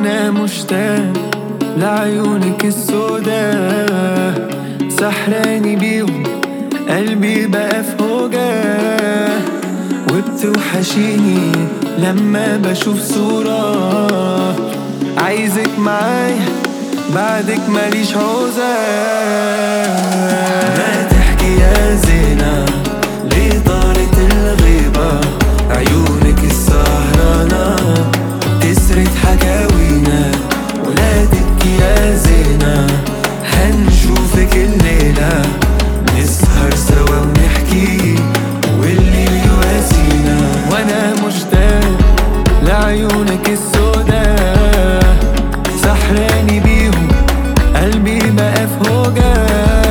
وانا مشتاق لعيونك السوداء سحراني بيهم قلبي بقى في هوجة وبتوحشيني لما بشوف صورة عايزك معايا بعدك ماليش عوزة ما تحكي يا زينة ليه طارت الغيبة عيونك السهرانة تسرد حكاوينا ولا تبكي يا زينة هنشوفك الليلة نسهر سوا ونحكي واللي يواسينا وانا مشتاق لعيونك السوداء سحراني بيهم قلبي بقى في هوجة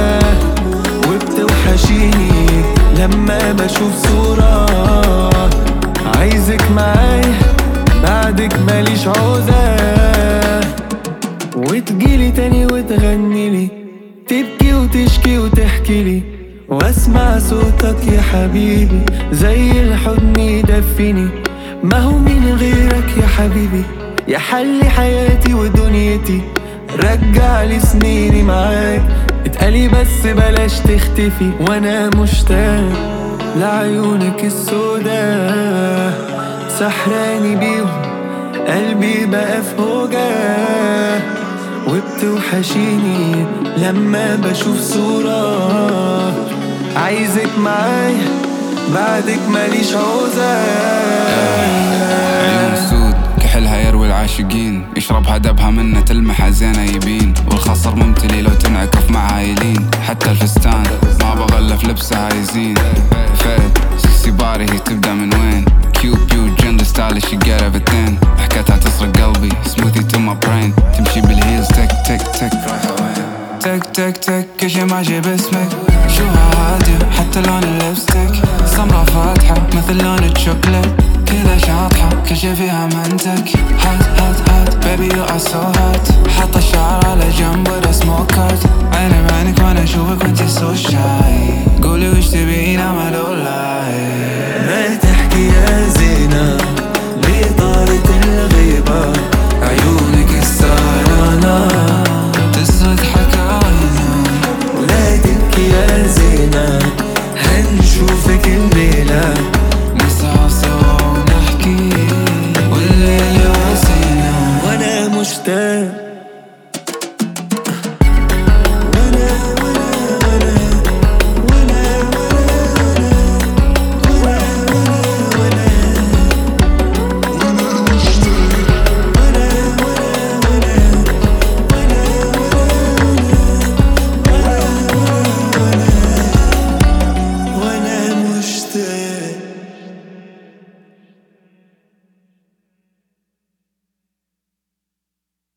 وبتوحشيني لما بشوف صورة عايزك معايا بعدك ماليش عوزة وتجيلي تاني وتغنيلي تبكي وتشكي وتحكيلي واسمع صوتك يا حبيبي زي الحضن يدفيني ما هو من غيرك يا حبيبي يا حل حياتي ودنيتي رجع لي سنيني معاك اتقالي بس بلاش تختفي وانا مشتاق لعيونك السوداء سحراني بيهم قلبي بقى في هوجة وبتوحشيني لما بشوف صورة عايزك معايا بعدك ماليش عوزة عيون سود كحلها يروي العاشقين يشربها دبها منه تلمح زينة يبين والخصر ممتلي لو تنعكف مع عايلين حتى الفستان ما بغلف لبسها يزين فيد سكسي باري هي تبدا من وين كيو بيو جندر ستايل شي جيت everything حكيتها تسرق قلبي سموثي تو ماي برين تمشي بالهيلز تك تك تك تك تك تك كل شي ماشي باسمك شوها هادية حتى لون اللبستيك سمرة فاتحة مثل لون الشوكليت كذا شاطحة كل شي فيها منتك هات هات هات بيبي يو ار سو هات حاطة الشعر على جنب وذا سموك هات عيني بعينك وانا اشوفك وانتي سو شاي قولي وش تبين انا لاي ما تحكي يا زينة ليه طارت الغيبة عيونك السهرانة تسرد حكاينا ولا تبكي يا زينة هنشوفك الليلة